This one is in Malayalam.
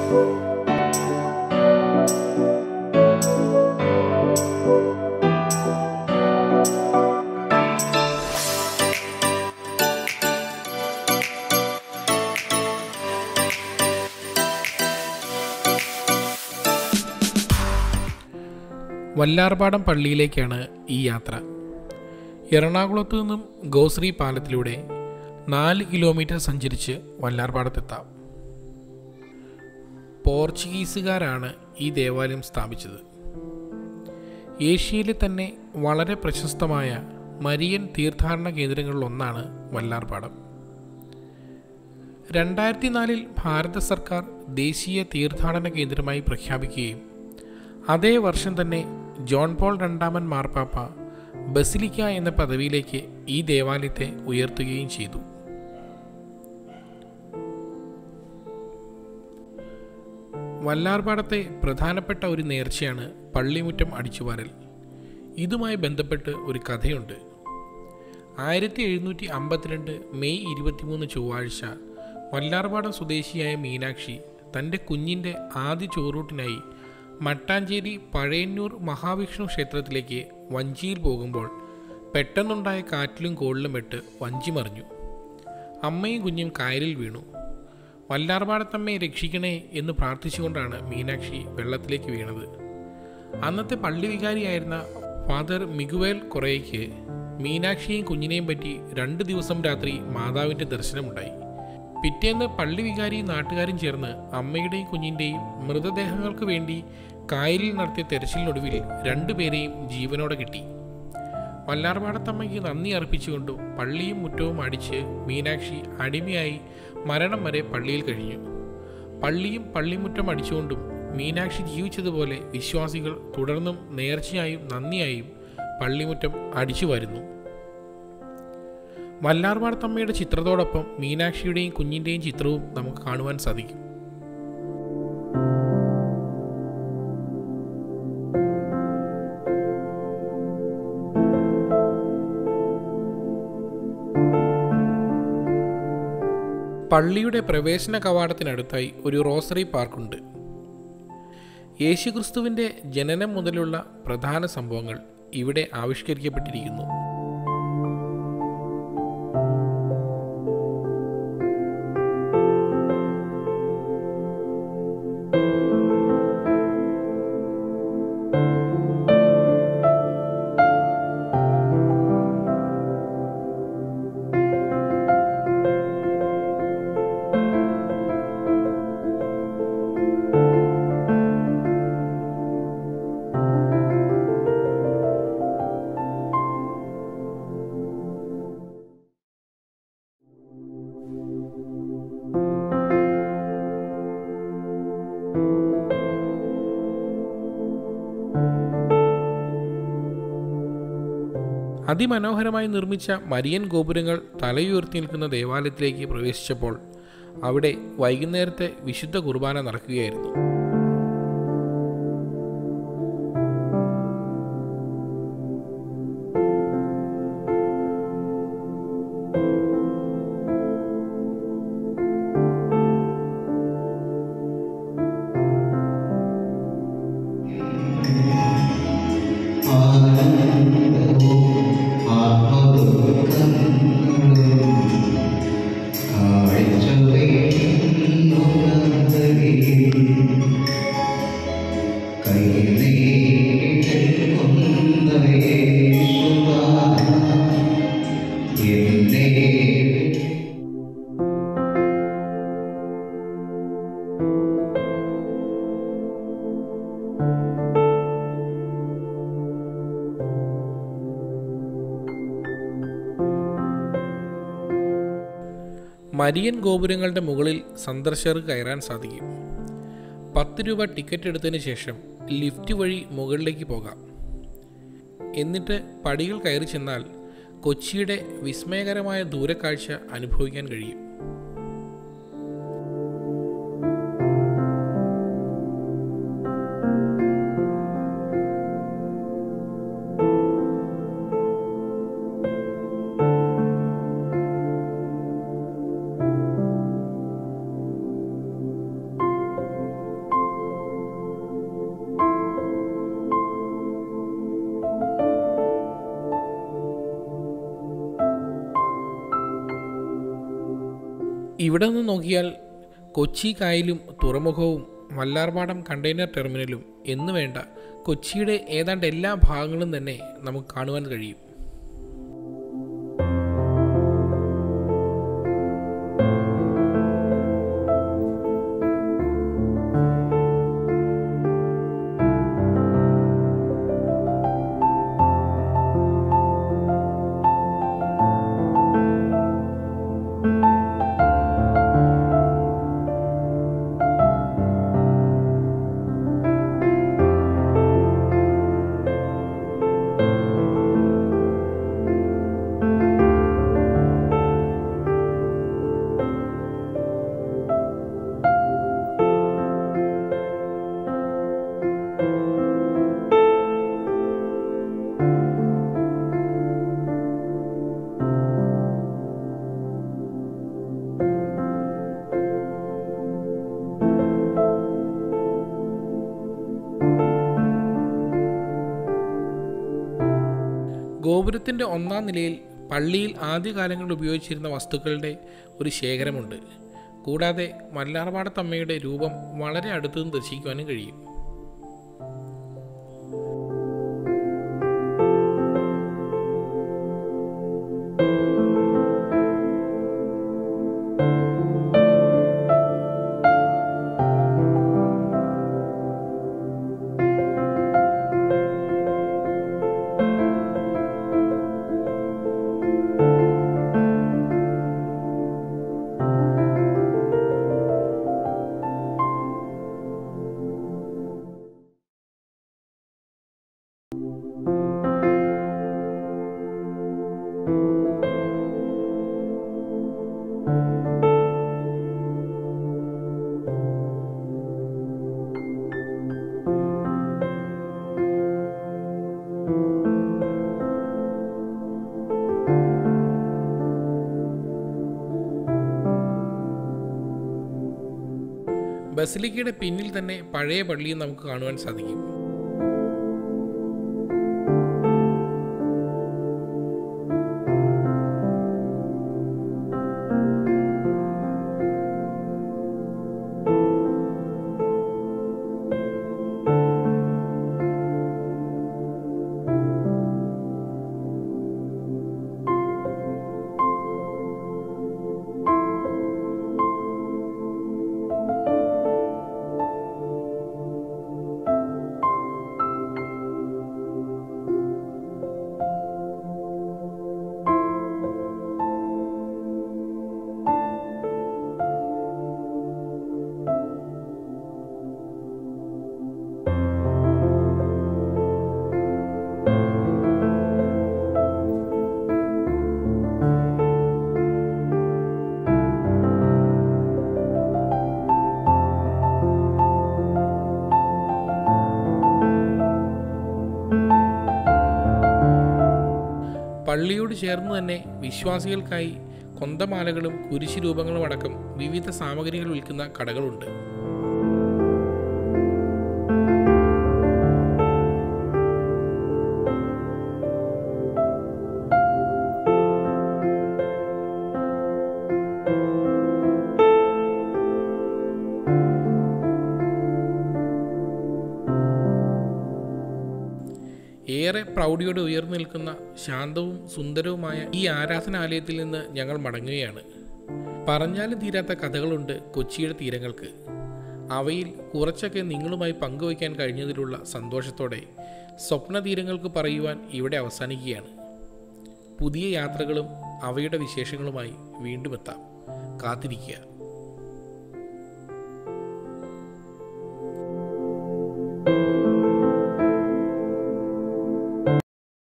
വല്ലാർപാടം പള്ളിയിലേക്കാണ് ഈ യാത്ര എറണാകുളത്തു നിന്നും ഗോശ്രീ പാലത്തിലൂടെ നാല് കിലോമീറ്റർ സഞ്ചരിച്ച് വല്ലാർപാടത്തെത്താം പോർച്ചുഗീസുകാരാണ് ഈ ദേവാലയം സ്ഥാപിച്ചത് ഏഷ്യയിലെ തന്നെ വളരെ പ്രശസ്തമായ മരിയൻ തീർത്ഥാടന കേന്ദ്രങ്ങളിലൊന്നാണ് വല്ലാർപാടം രണ്ടായിരത്തി നാലിൽ ഭാരത സർക്കാർ ദേശീയ തീർത്ഥാടന കേന്ദ്രമായി പ്രഖ്യാപിക്കുകയും അതേ വർഷം തന്നെ ജോൺ പോൾ രണ്ടാമൻ മാർപ്പാപ്പ ബസിലിക്ക എന്ന പദവിയിലേക്ക് ഈ ദേവാലയത്തെ ഉയർത്തുകയും ചെയ്തു വല്ലാർപാടത്തെ പ്രധാനപ്പെട്ട ഒരു നേർച്ചയാണ് പള്ളിമുറ്റം അടിച്ചുവാരൽ ഇതുമായി ബന്ധപ്പെട്ട് ഒരു കഥയുണ്ട് ആയിരത്തി എഴുന്നൂറ്റി അമ്പത്തിരണ്ട് മെയ് ഇരുപത്തിമൂന്ന് ചൊവ്വാഴ്ച വല്ലാർപാടം സ്വദേശിയായ മീനാക്ഷി തൻ്റെ കുഞ്ഞിൻ്റെ ആദ്യ ചോറൂട്ടിനായി മട്ടാഞ്ചേരി പഴയന്നൂർ മഹാവിഷ്ണു ക്ഷേത്രത്തിലേക്ക് വഞ്ചിയിൽ പോകുമ്പോൾ പെട്ടെന്നുണ്ടായ കാറ്റിലും കോളിലും പെട്ട് വഞ്ചി മറിഞ്ഞു അമ്മയും കുഞ്ഞും കായലിൽ വീണു വല്ലാർപാടത്തമ്മയെ രക്ഷിക്കണേ എന്ന് പ്രാർത്ഥിച്ചുകൊണ്ടാണ് മീനാക്ഷി വെള്ളത്തിലേക്ക് വീണത് അന്നത്തെ പള്ളി വികാരിയായിരുന്ന ഫാദർ മിഗുവേൽ കൊറേയ്ക്ക് മീനാക്ഷിയെയും കുഞ്ഞിനെയും പറ്റി രണ്ട് ദിവസം രാത്രി മാതാവിൻ്റെ ദർശനമുണ്ടായി പിറ്റേന്ന് പള്ളി വികാരിയും നാട്ടുകാരും ചേർന്ന് അമ്മയുടെയും കുഞ്ഞിൻ്റെയും മൃതദേഹങ്ങൾക്ക് വേണ്ടി കായലിൽ നടത്തിയ തെരച്ചിലിനൊടുവിൽ രണ്ടുപേരെയും ജീവനോടെ കിട്ടി വല്ലാർപാടത്തമ്മയ്ക്ക് നന്ദി അർപ്പിച്ചുകൊണ്ടും പള്ളിയും മുറ്റവും അടിച്ച് മീനാക്ഷി അടിമയായി മരണം വരെ പള്ളിയിൽ കഴിഞ്ഞു പള്ളിയും പള്ളിമുറ്റം അടിച്ചുകൊണ്ടും മീനാക്ഷി ജീവിച്ചതുപോലെ വിശ്വാസികൾ തുടർന്നും നേർച്ചയായും നന്ദിയായും പള്ളിമുറ്റം അടിച്ചു വരുന്നു വല്ലാർപാടത്തമ്മയുടെ ചിത്രത്തോടൊപ്പം മീനാക്ഷിയുടെയും കുഞ്ഞിൻ്റെയും ചിത്രവും നമുക്ക് കാണുവാൻ സാധിക്കും പള്ളിയുടെ പ്രവേശന കവാടത്തിനടുത്തായി ഒരു റോസറി പാർക്കുണ്ട് യേശുക്രിസ്തുവിൻ്റെ ജനനം മുതലുള്ള പ്രധാന സംഭവങ്ങൾ ഇവിടെ ആവിഷ്കരിക്കപ്പെട്ടിരിക്കുന്നു അതിമനോഹരമായി നിർമ്മിച്ച മരിയൻ ഗോപുരങ്ങൾ തലയുയർത്തി നിൽക്കുന്ന ദേവാലയത്തിലേക്ക് പ്രവേശിച്ചപ്പോൾ അവിടെ വൈകുന്നേരത്തെ വിശുദ്ധ കുർബാന നടക്കുകയായിരുന്നു മരിയൻ ഗോപുരങ്ങളുടെ മുകളിൽ സന്ദർശകർക്ക് കയറാൻ സാധിക്കും പത്ത് രൂപ ടിക്കറ്റ് എടുത്തതിന് ശേഷം ലിഫ്റ്റ് വഴി മുകളിലേക്ക് പോകാം എന്നിട്ട് പടികൾ കയറി ചെന്നാൽ കൊച്ചിയുടെ വിസ്മയകരമായ ദൂരക്കാഴ്ച അനുഭവിക്കാൻ കഴിയും ഇവിടെ നിന്ന് നോക്കിയാൽ കൊച്ചി കായലും തുറമുഖവും വല്ലാർപാടം കണ്ടെയ്നർ ടെർമിനലും എന്നു വേണ്ട കൊച്ചിയുടെ ഏതാണ്ട് എല്ലാ ഭാഗങ്ങളും തന്നെ നമുക്ക് കാണുവാൻ കഴിയും ഗോപുരത്തിൻ്റെ ഒന്നാം നിലയിൽ പള്ളിയിൽ ആദ്യകാലങ്ങളിൽ ഉപയോഗിച്ചിരുന്ന വസ്തുക്കളുടെ ഒരു ശേഖരമുണ്ട് കൂടാതെ മല്ലാർപാടത്തമ്മയുടെ രൂപം വളരെ അടുത്തു നിന്ന് ദർശിക്കുവാനും കഴിയും ബസിലിക്കയുടെ പിന്നിൽ തന്നെ പഴയ പള്ളിയും നമുക്ക് കാണുവാൻ സാധിക്കും പള്ളിയോട് ചേർന്ന് തന്നെ വിശ്വാസികൾക്കായി കൊന്തമാലകളും കുരിശു രൂപങ്ങളും അടക്കം വിവിധ സാമഗ്രികൾ വിൽക്കുന്ന കടകളുണ്ട് ഏറെ പ്രൗഢിയോടെ ഉയർന്നു നിൽക്കുന്ന ശാന്തവും സുന്ദരവുമായ ഈ ആരാധനാലയത്തിൽ നിന്ന് ഞങ്ങൾ മടങ്ങുകയാണ് പറഞ്ഞാലും തീരാത്ത കഥകളുണ്ട് കൊച്ചിയുടെ തീരങ്ങൾക്ക് അവയിൽ കുറച്ചൊക്കെ നിങ്ങളുമായി പങ്കുവയ്ക്കാൻ കഴിഞ്ഞതിലുള്ള സന്തോഷത്തോടെ സ്വപ്ന തീരങ്ങൾക്ക് പറയുവാൻ ഇവിടെ അവസാനിക്കുകയാണ് പുതിയ യാത്രകളും അവയുടെ വിശേഷങ്ങളുമായി വീണ്ടും എത്താം കാത്തിരിക്കുക